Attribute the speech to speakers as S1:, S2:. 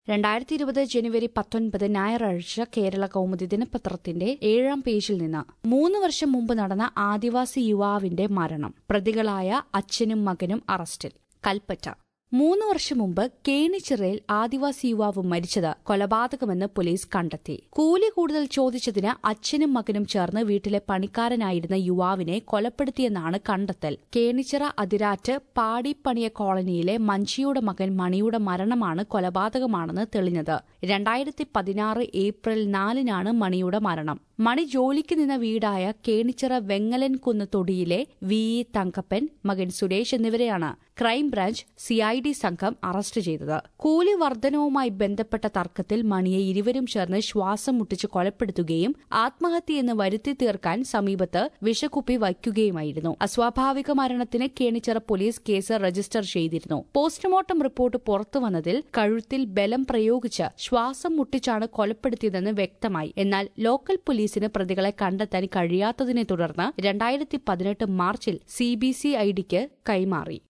S1: രണ്ടായിരത്തി ഇരുപത് ജനുവരി പത്തൊൻപത് ഞായറാഴ്ച കേരള കൗമുദി ദിനപത്രത്തിന്റെ ഏഴാം പേജിൽ നിന്ന് മൂന്ന് വർഷം മുമ്പ് നടന്ന ആദിവാസി യുവാവിന്റെ മരണം പ്രതികളായ അച്ഛനും മകനും അറസ്റ്റിൽ കൽപ്പറ്റ മൂന്ന് വർഷം മുമ്പ് കേണിച്ചിറയിൽ ആദിവാസി യുവാവ് മരിച്ചത് കൊലപാതകമെന്ന് പോലീസ് കണ്ടെത്തി കൂലി കൂടുതൽ ചോദിച്ചതിന് അച്ഛനും മകനും ചേർന്ന് വീട്ടിലെ പണിക്കാരനായിരുന്ന യുവാവിനെ കൊലപ്പെടുത്തിയെന്നാണ് കണ്ടെത്തൽ കേണിച്ചിറ അതിരാറ്റ് പാടിപ്പണിയ കോളനിയിലെ മഞ്ചിയുടെ മകൻ മണിയുടെ മരണമാണ് കൊലപാതകമാണെന്ന് തെളിഞ്ഞത് രണ്ടായിരത്തി പതിനാറ് ഏപ്രിൽ നാലിനാണ് മണിയുടെ മരണം മണി ജോലിക്ക് നിന്ന വീടായ കേണിച്ചിറ വെങ്ങലൻകുന്ന് തൊടിയിലെ വി ഇ തങ്കപ്പൻ മകൻ സുരേഷ് എന്നിവരെയാണ് ക്രൈംബ്രാഞ്ച് സിഐഡി സംഘം അറസ്റ്റ് ചെയ്തത് കൂലി വർധനവുമായി ബന്ധപ്പെട്ട തർക്കത്തിൽ മണിയെ ഇരുവരും ചേർന്ന് ശ്വാസം മുട്ടിച്ച് കൊലപ്പെടുത്തുകയും ആത്മഹത്യയെന്ന് വരുത്തി തീർക്കാൻ സമീപത്ത് വിഷക്കുപ്പി വയ്ക്കുകയുമായിരുന്നു അസ്വാഭാവിക മരണത്തിന് കേണിച്ചിറ പോലീസ് കേസ് രജിസ്റ്റർ ചെയ്തിരുന്നു പോസ്റ്റ്മോർട്ടം റിപ്പോർട്ട് പുറത്തുവന്നതിൽ കഴുത്തിൽ ബലം പ്രയോഗിച്ച് ശ്വാസം മുട്ടിച്ചാണ് കൊലപ്പെടുത്തിയതെന്ന് വ്യക്തമായി എന്നാൽ ലോക്കൽ പോലീസിന് പ്രതികളെ കണ്ടെത്താൻ കഴിയാത്തതിനെ തുടർന്ന് രണ്ടായിരത്തി പതിനെട്ട് മാർച്ചിൽ സിബിസിഐഡിക്ക് കൈമാറി